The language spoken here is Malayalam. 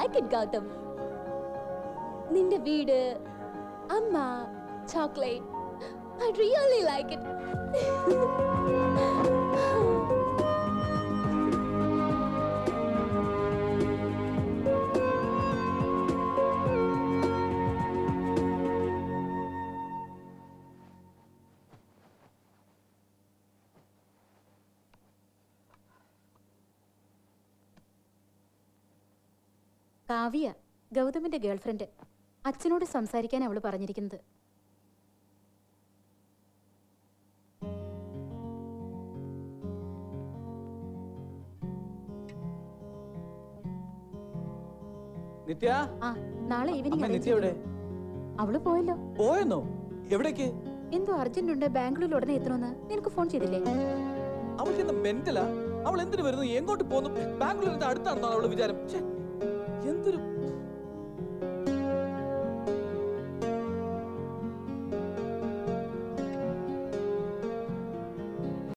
ലൈക്ക് ഇറ്റ് ഗൗതം നിന്റെ വീട് അമ്മ chocolate I really like it Kavya ഗൗതമിന്റെ ഗേൾഫ്രണ്ട് അച്ഛനോട് സംസാരിക്കാൻ അവള് പറഞ്ഞിരിക്കുന്നത് നിത്യ ആ നാളെ അമ്മ ഈവനിങ് നിത്യ എവിടെ അവള് പോയല്ലോ പോയെന്നോ എവിടേക്ക് എന്തോ അർജന്റ് ഉണ്ട് ബാംഗ്ലൂരിൽ ഉടനെ എത്തണമെന്ന് നിനക്ക് ഫോൺ ചെയ്തില്ലേ അവൾക്ക് എന്താ മെന്റലാ അവൾ എന്തിനു വരുന്നു എങ്ങോട്ട് പോകുന്നു ബാംഗ്ലൂരിന്റെ അടുത്താണെന്നാണ് അവള് വിചാരം ഛെ, എന്തൊരു